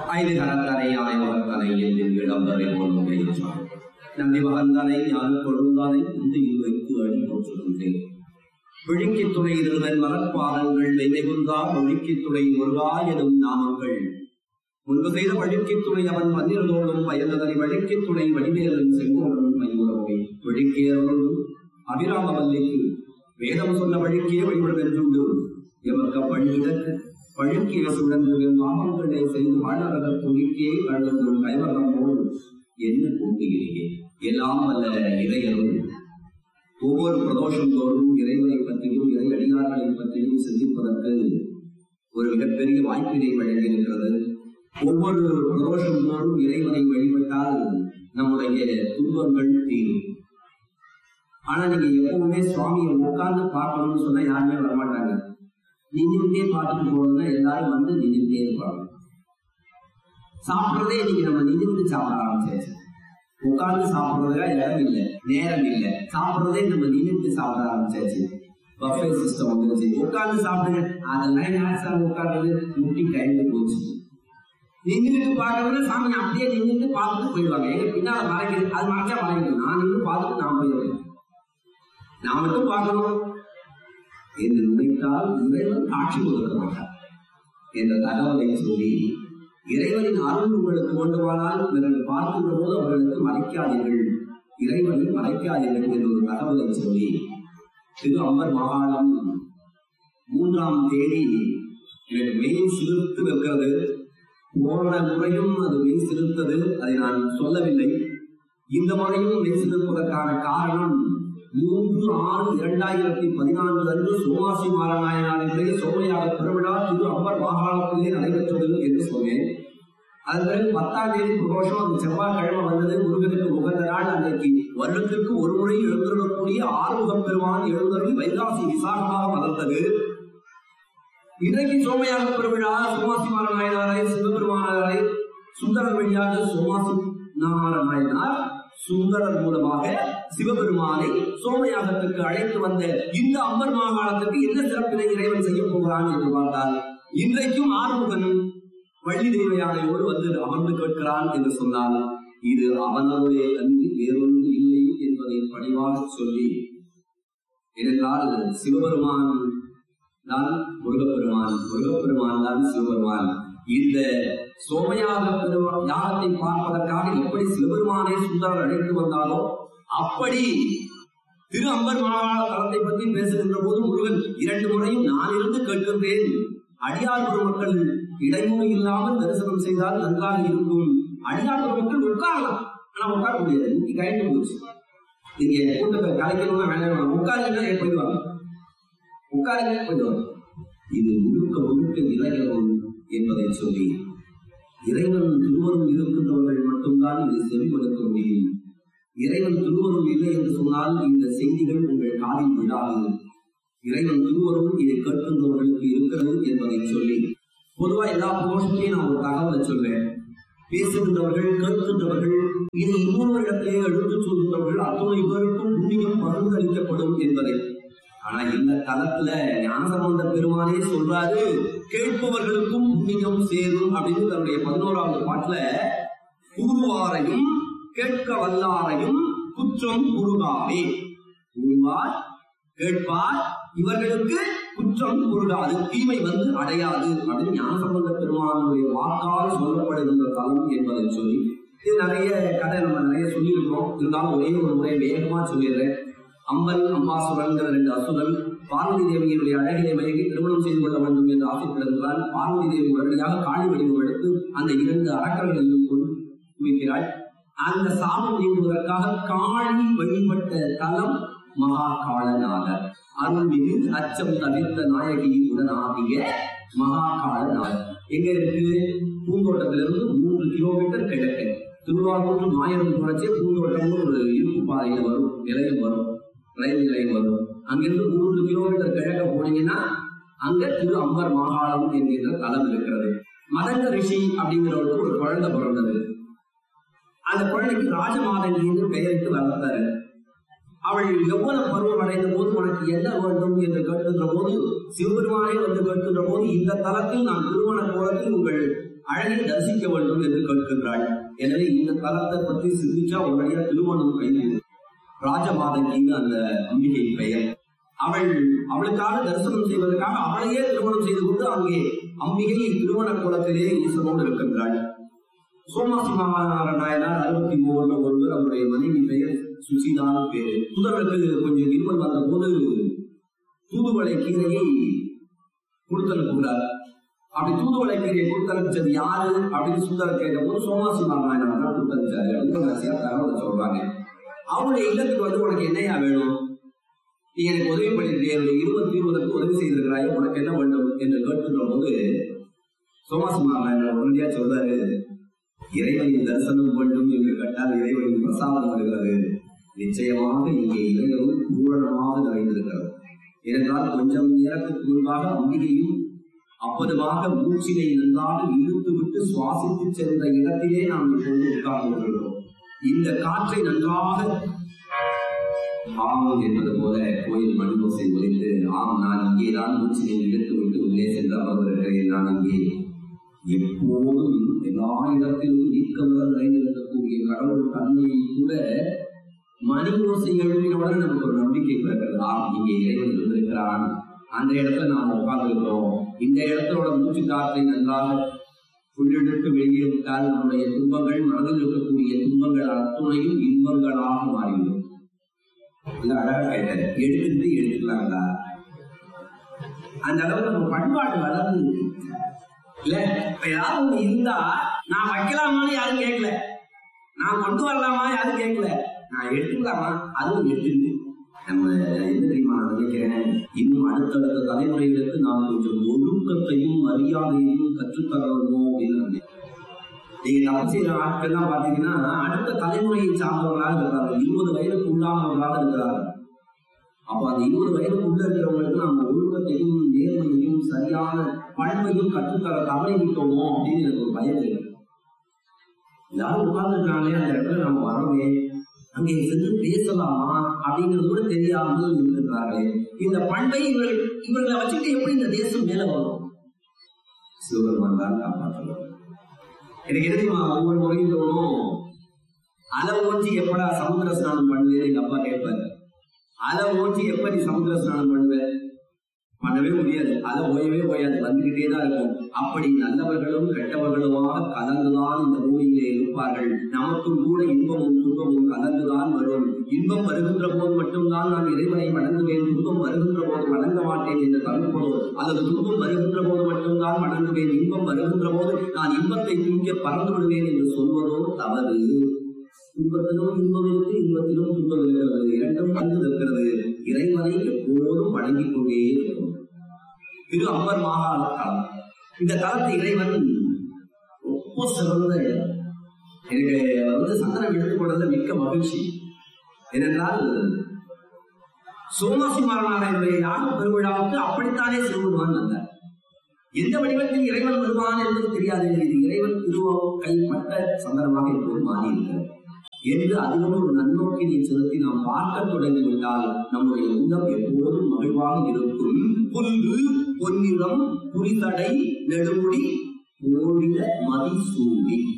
ஐந்து கரத்தனை யானை மகத்தனை என்று இளம்பரை போல் சொன்னார் நந்தி மகந்தனை ஞான கொழுந்தானை இந்தியில் வைத்து அடி போற்றுகின்றேன் விழிக்கு துணை இருந்தன் மலர்பாதங்கள் வெய்மைகுந்தா ஒழுக்கி துணை முருகா எனும் நாமங்கள் முன்பு செய்த வழுக்கி துணை அவன் பன்னிரதோடும் பயந்ததனை வழுக்கி துணை வடிவேலன் செங்கோடும் மயூரவை விழிக்கேறோடு அபிராமவல்லிக்கு வேதம் சொன்ன வழுக்கிய வழிபடும் என்றுண்டு எமக்க வழியிடக்க வழுக்கிய சுழன்று நாமங்களை செய்து வாழறத துணிக்கே கழுந்து கைவரம் போல் என்ன கூட்டுகிறீர்களே எல்லாம் வல்ல இறையரும் ஒவ்வொரு பிரதோஷம் தோறும் இறைவனை பற்றியும் இறை அடியார்களை பற்றியும் சிந்திப்பதற்கு ஒரு மிகப்பெரிய வாய்ப்பினை வழங்கியிருக்கிறது ஒவ்வொரு பிரதோஷம் தோறும் இறைவனை வழிபட்டால் நம்முடைய துன்பங்கள் தீரும் ஆனா நீங்க எப்பவுமே சுவாமியை உட்கார்ந்து பார்க்கணும்னு சொன்னா யாருமே வரமாட்டாங்க நின்றுட்டே பார்த்துட்டு போகணும்னா எல்லாரும் வந்து நின்றுட்டே இருப்பாங்க சாப்பிடுறதே இன்னைக்கு நம்ம நின்றுட்டு சாப்பிட ஆரம்பிச்சாச்சு உட்கார்ந்து சாப்பிடுறதுக்கா இடம் இல்லை நேரம் இல்லை சாப்பிடுறதே நம்ம நின்றுட்டு சாப்பிட ஆரம்பிச்சாச்சு பஃபே சிஸ்டம் வந்துருச்சு உட்கார்ந்து சாப்பிடுங்க அதெல்லாம் யார் சார் உட்கார்றது முட்டி கைந்து போச்சு நின்றுட்டு பாக்குறதுல சாமி அப்படியே நின்றுட்டு பார்த்துட்டு போயிடுவாங்க எங்க பின்னால மறைக்கிறது அது மறைச்சா மறைக்கணும் நான் நின்று பார்த்துட்டு நான் போயிடுவேன் நான் மட்டும் பார்க்கணும் என்று நினைத்தால் இறைவன் காட்சி கொடுக்க மாட்டார் என்ற தகவலை சொல்லி இறைவனின் அருள் உங்களுக்கு வேண்டுமானால் இவர்கள் பார்க்கின்ற போது அவர்களுக்கு மறைக்காதீர்கள் இறைவனை மறைக்காதீர்கள் என்ற ஒரு தகவலை சொல்லி திரு அம்பர் மாகாணம் மூன்றாம் தேதி எனக்கு மெய் சிறுத்து வைக்கிறது போன முறையும் அது மெய் சிறுத்தது அதை நான் சொல்லவில்லை இந்த முறையும் மெய் சிறுப்பதற்கான காரணம் மூன்று ஆறு இரண்டாயிரத்தி பதினான்கு அன்று சோமாசி மாரநாயனாரிலே சோமையாக பெருவிழா திரு அம்பர் மாகாணத்திலே நடைபெற்றது என்று சொன்னேன் அதன் பிறகு பத்தாம் தேதி பிரதோஷம் அந்த செவ்வாய்க்கிழமை வந்தது முருகனுக்கு உகந்த நாள் அன்றைக்கு வருடத்திற்கு ஒரு முறை எழுந்துள்ளக்கூடிய ஆறுமுகம் பெருமான் எழுந்தருளி வைகாசி விசாகமாக மலர்ந்தது இன்றைக்கு சோமையாக பெருவிழா சோமாசி மாரநாயனாரை சிவபெருமானாரை சுந்தரர் வழியாக சோமாசி நாராயணார் சுந்தரர் மூலமாக சிவபெருமானை சோமயாகத்துக்கு அழைத்து வந்த இந்த அம்பர் மாகாணத்துக்கு என்ன சிறப்பினை இறைவன் செய்ய போகிறான் என்று பார்த்தால் இன்றைக்கும் ஆறுமுகன் வள்ளி தெய்வ யானையோடு வந்து அமர்ந்து கேட்கிறான் என்று சொன்னால் இது அவனருடைய அன்பு வேறொன்று இல்லை என்பதை பணிவாக சொல்லி ஏனென்றால் சிவபெருமான் தான் முருகப்பெருமான் முருகப்பெருமான் தான் சிவபெருமான் இந்த சோமயாக பெருமா யாகத்தை பார்ப்பதற்காக எப்படி சிவபெருமானை சுந்தரர் அழைத்து வந்தாலோ அப்படி திரு அம்பர் மாகாண தலத்தை பற்றி பேசுகின்ற போது முருகன் இரண்டு முறையும் நான் இருந்து கேட்கின்றேன் அடியார் பெருமக்கள் இடைமுறை இல்லாமல் தரிசனம் செய்தால் நன்றாக இருக்கும் அடியார் பெருமக்கள் உட்காரலாம் ஆனா உட்கார முடியாது இன்னைக்கு கைட்டு போச்சு நீங்க கூட்டத்தை கலைக்கணும்னா வேண்டாம் உட்காருங்க போயிடுவாங்க உட்காருங்க போயிடுவாங்க இது முழுக்க முழுக்க இறைவன் என்பதை சொல்லி இறைவன் திருவரும் இருக்கின்றவர்கள் மட்டும்தான் இதை செவிப்படுத்த முடியும் இறைவன் திருவரும் இல்லை என்று சொன்னால் இந்த செய்திகள் உங்கள் காதில் விழாது இறைவன் திருவரும் இதை கேட்கின்றவர்களுக்கு இருக்கிறது என்பதை சொல்லி பொதுவா எல்லா போஷத்தையும் நான் ஒரு தகவலை சொல்வேன் பேசுகின்றவர்கள் கேட்கின்றவர்கள் இதை இன்னொருவரிடத்திலே எடுத்து சொல்கின்றவர்கள் அத்துணை பேருக்கும் புண்ணியம் பகிர்ந்து அளிக்கப்படும் என்பதை ஆனா இந்த தளத்துல ஞானசம்பந்த பெருமானே சொல்றாரு கேட்பவர்களுக்கும் புண்ணியம் சேரும் அப்படின்னு தன்னுடைய பதினோராவது பாட்டுல கூறுவாரையும் கேட்க வல்லாரையும் குற்றம் கூறுகாவே கூறுவார் கேட்பார் இவர்களுக்கு குற்றம் கூறுகாது தீமை வந்து அடையாது அப்படின்னு ஞானசம்பந்த பெருமானுடைய வாக்கால் சொல்லப்படுகின்ற தலம் என்பதை சொல்லி இது நிறைய கதை நம்ம நிறைய சொல்லியிருக்கோம் இருந்தாலும் ஒரே ஒரு முறை வேகமா சொல்லிடுறேன் அம்பன் அம்பாசுரன்கிற ரெண்டு அசுரன் பார்வதி தேவியினுடைய அழகினை மயங்கி திருமணம் செய்து கொள்ள வேண்டும் என்று ஆசைப்படுகிறாள் பார்வதி தேவி உடனடியாக காளி வடிவம் எடுத்து அந்த இரண்டு அரக்கர்களையும் கொண்டு குவிக்கிறாள் அந்த சாபம் நீங்குவதற்காக காளி வழிபட்ட தலம் மகா காளநாதர் அருள்மிகு அச்சம் தவிர்த்த நாயகி உடனாகிய மகா காளநாதர் எங்க இருக்கு பூந்தோட்டத்திலிருந்து மூன்று கிலோமீட்டர் கிழக்கு திருவாரூர் மாயம் தொடர்ச்சி பூந்தோட்டம் ஒரு இருப்பு பாதையில வரும் நிலையம் வரும் ரயில் நிலையம் வரும் அங்கிருந்து மூன்று கிலோமீட்டர் கிழக்க போனீங்கன்னா அங்க திரு அம்பர் மாகாணம் என்கின்ற தலம் இருக்கிறது மதங்க ரிஷி அப்படிங்கிறவருக்கு ஒரு குழந்தை பிறந்தது அந்த குழந்தைக்கு ராஜமாதங்கி என்று பெயரிட்டு வளர்த்தாரு அவள் எவ்வளவு பருவம் அடைந்த போது உனக்கு என்ன வேண்டும் என்று கேட்கின்ற போது சிவபெருமானே வந்து கேட்கின்ற போது இந்த தலத்தில் நான் திருமண கோலத்தில் உங்கள் அழகை தரிசிக்க வேண்டும் என்று கேட்கின்றாள் எனவே இந்த தலத்தை பற்றி சிந்திச்சா உடனே திருமணம் கைது ராஜமாதங்கின்னு அந்த அம்பிகை பெயர் அவள் அவளுக்காக தரிசனம் செய்வதற்காக அவளையே திருமணம் செய்து கொண்டு அங்கே அம்பிகை திருமண கோலத்திலே ஈஸ்வரோடு இருக்கின்றாள் சோமசிவநாத நாயனார் அறுபத்தி மூணுல ஒருவர் அவருடைய மனைவி பெயர் சுசிதான் பேரு சுந்தரனுக்கு கொஞ்சம் இருமல் வந்த போது தூதுவளை கீரையை கொடுத்தனுப்புகிறார் அப்படி தூதுவளை கீரையை கொடுத்தனுப்பிச்சது யாரு அப்படின்னு சுந்தரர் கேட்ட போது சோமாசிவா நாயனார் தான் கொடுத்தனுப்பிச்சாரு அப்படின்னு தகவலை சொல்றாங்க அவருடைய இல்லத்துக்கு வந்து உனக்கு என்னையா வேணும் நீ எனக்கு உதவி பண்ணிருக்கே என்னுடைய இருபத்தி இருபதற்கு உதவி செய்திருக்கிறாய் உனக்கு என்ன வேண்டும் என்று கேட்கின்ற போது சோமாசிவா நாயனார் உடனடியா சொல்றாரு இறைவனின் தரிசனம் வேண்டும் என்று கேட்டால் இறைவனின் பிரசாதம் வருகிறது நிச்சயமாக இங்கே இறைவனும் பூரணமாக நிறைந்திருக்கிறது ஏனென்றால் கொஞ்சம் நேரத்துக்கு முன்பாக அம்பிகையும் அப்பதுமாக மூச்சினை நன்றாக இழுத்து விட்டு சுவாசித்து சென்ற இடத்திலே நாம் இப்பொழுது உட்கார்ந்து கொள்கிறோம் இந்த காற்றை நன்றாக ஆம் என்பது போல கோயில் மணிமோசை ஒழித்து ஆம் நான் இங்கேதான் மூச்சினை இழுத்து விட்டு உள்ளே சென்று அமர்ந்திருக்கிறேன் நான் இங்கே எப்போதும் எல்லா இடத்திலும் நீக்கமுடன் நிறைந்திருக்கக்கூடிய கடவுள் தன்மையை கூட மணி ஓசை எழுப்பினவுடன் நமக்கு ஒரு நம்பிக்கை பிறக்கிறது ஆம் இங்கே இறைவன் இருந்திருக்கிறான் அந்த இடத்துல நாம் உட்கார்ந்திருக்கிறோம் இந்த இடத்தோட மூச்சு காற்றை நன்றாக உள்ளிழுத்து வெளியே விட்டால் நம்முடைய துன்பங்கள் மனதில் இருக்கக்கூடிய துன்பங்கள் அத்துணையும் இன்பங்களாக மாறிவிடும் இல்ல அழகா கேட்டாரு எடுத்துட்டு எடுத்துக்கலாங்களா அந்த அளவுக்கு நம்ம பண்பாடு வளர்ந்து இருக்கு இல்ல இப்ப ஏதாவது ஒண்ணு இருந்தா நான் வைக்கலாமான்னு யாரும் கேட்கல நான் கொண்டு வரலாமா யாரும் கேட்கல நான் எடுத்துக்கலாமா அதுவும் எடுத்துக்கிட்டு நம்ம என்ன தெரியுமா நான் நினைக்கிறேன் இன்னும் அடுத்தடுத்த தலைமுறைகளுக்கு நாம் கொஞ்சம் ஒழுக்கத்தையும் மரியாதையையும் கற்றுத்தரணுமோ அப்படின்னு நினைக்கிறேன் நீங்க தப்பு செய்யற ஆட்கள்லாம் பாத்தீங்கன்னா அடுத்த தலைமுறையை சார்ந்தவர்களாக இருக்கிறார்கள் இருபது வயதுக்கு உண்டானவர்களாக இருக்கிறார்கள் அப்ப அந்த இருபது வயதுக்குள்ள இருக்கிறவங்களுக்கு நம்ம ஒழுக்கத்தையும் நேர்மையையும் சரியான பண்பையும் கற்றுத்தர தவறி விட்டோமோ அப்படின்னு எனக்கு ஒரு பயம் இருக்கு எல்லாரும் உட்கார்ந்துருக்காங்களே அந்த இடத்துல நம்ம வரவே அங்கே சென்று பேசலாமா அப்படிங்கிறது கூட தெரியாமல் இருக்கிறார்களே இந்த பண்பை இவர்கள் இவர்களை வச்சுட்டு எப்படி இந்த தேசம் மேல வரும் சிவபெருமான் தான் காப்பாற்றுவார் எனக்கு என்ன தெரியுமா ஒவ்வொரு முறையும் தோணும் அலை ஓஞ்சி எப்படா சமுத்திர ஸ்நானம் பண்ணுவேன் எங்க அப்பா கேட்பாரு அலை ஓஞ்சி எப்ப நீ சமுத்திர ஸ்நானம் பண்ணுவ பண்ணவே முடியாது அலை ஓயவே ஓயாது வந்துகிட்டே தான் இருக்கும் அப்படி நல்லவர்களும் கெட்டவர்களுமாக கலந்துதான் இந்த பூமியிலே இருப்பார்கள் நமக்கும் கூட இன்பமும் துன்பமும் கலந்துதான் வரும் இன்பம் வருகின்ற போது மட்டும்தான் நான் இறைவனை வணங்குவேன் துன்பம் வருகின்ற போது வணங்க மாட்டேன் என்று தடுப்பதோ அல்லது துன்பம் வருகின்ற போது மட்டும்தான் வணங்குவேன் இன்பம் வருகின்ற போது நான் இன்பத்தை தூங்க பறந்து விடுவேன் என்று சொல்வதோ தவறு துன்பத்திலும் இன்பம் இருக்கு இன்பத்திலும் துன்பம் இருக்கிறது இரண்டும் கலந்து இருக்கிறது இறைவனை எப்போதும் வணங்கிக் கொண்டே இருக்கும் திரு அம்பர் மாகாண தலம் இந்த தலத்து இறைவன் ரொம்ப சிறந்த இடம் எனக்கு வந்து சந்தனம் எடுத்துக்கொண்டதுல மிக்க மகிழ்ச்சி ஏனென்றால் சோமசிமாரனாருடைய யாக பெருவிழாவுக்கு அப்படித்தானே சிவபெருமான் வந்தார் எந்த வடிவத்தில் இறைவன் வருவான் என்பது தெரியாது இது இறைவன் திருவாவும் கைப்பட்ட சந்தனமாக இப்போது மாறி இருக்கிறது என்று அதிலும் ஒரு நன்னோக்கினை செலுத்தி நாம் பார்க்க தொடங்கிவிட்டால் நம்முடைய உள்ளம் எப்போதும் மகிழ்வாக இருக்கும் புல்லு பொன்னிறம் புரிதடை நெடுமுடி ஓடிய மதிசூடி